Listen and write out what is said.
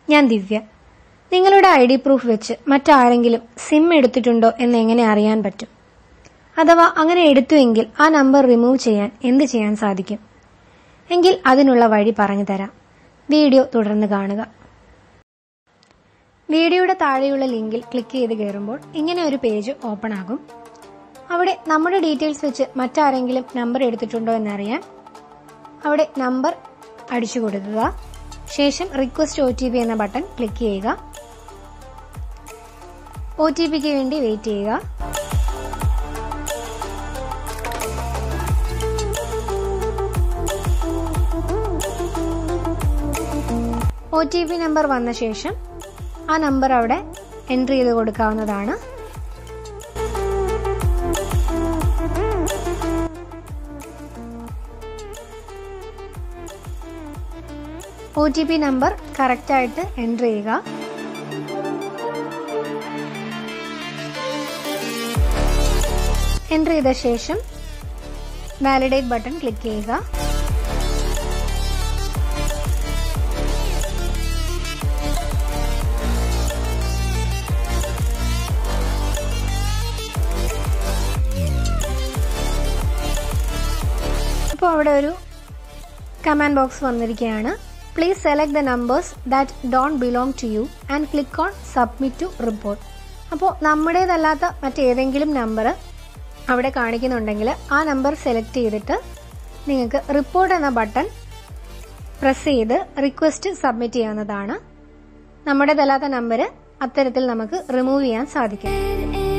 ഞാൻ ദിവ്യ നിങ്ങളുടെ I D proof വെച്ച് മറ്റാരെങ്കിലും സിം എടുത്തിട്ടുണ്ടോ എന്ന് എങ്ങനെ അറിയാൻ പറ്റും അഥവാ അങ്ങനെ എടുത്തുവെങ്കിൽ ആ നമ്പർ റിമൂവ് ചെയ്യാൻ എന്ത് ചെയ്യാൻ സാധിക്കും എങ്കിൽ അതിനുള്ള വഴി പറഞ്ഞു തരാം വീഡിയോ തുടർന്ന് കാണുക വീഡിയോയുടെ താഴെയുള്ള ലിങ്കിൽ ക്ലിക്ക് ചെയ്ത് കയറുമ്പോൾ ഇങ്ങനെ ഒരു പേജ് ഓപ്പൺ ആകും അവിടെ നമ്മുടെ ഡീറ്റെയിൽസ് വെച്ച് മറ്റാരെങ്കിലും നമ്പർ എടുത്തിട്ടുണ്ടോ എന്നറിയാൻ അവിടെ നമ്പർ അടിച്ചു കൊടുക്കുക ശേഷം റിക്വസ്റ്റ് ഒ ടി പി എന്ന ബട്ടൺ ക്ലിക്ക് ചെയ്യുക ഒ ടി പിക്ക് വേണ്ടി വെയിറ്റ് ചെയ്യുക ഒ ടി പി നമ്പർ വന്ന ശേഷം ആ നമ്പർ അവിടെ എൻട്രി ചെയ്ത് കൊടുക്കാവുന്നതാണ് ഒ ടി പി നമ്പർ കറക്റ്റായിട്ട് എൻട്രി ചെയ്യുക എൻട്രി ചെയ്ത ശേഷം വാലിഡേറ്റ് ബട്ടൺ ക്ലിക്ക് ചെയ്യുക ഇപ്പോൾ അവിടെ ഒരു കമാൻഡ് ബോക്സ് വന്നിരിക്കുകയാണ് please select the numbers that don't belong to you and click on submit to report അപ്പോൾ നമ്മുടേതല്ലാത്ത മറ്റേതെങ്കിലും നമ്പർ അവിടെ കാണിക്കുന്നുണ്ടെങ്കിൽ ആ നമ്പർ സെലക്ട് ചെയ്തിട്ട് നിങ്ങൾക്ക് റിപ്പോർട്ട് എന്ന ബട്ടൺ പ്രസ് ചെയ്ത് റിക്വസ്റ്റ് സബ്മിറ്റ് ചെയ്യാവുന്നതാണ് നമ്മുടേതല്ലാത്ത നമ്പർ അത്തരത്തിൽ നമുക്ക് റിമൂവ് ചെയ്യാൻ സാധിക്കും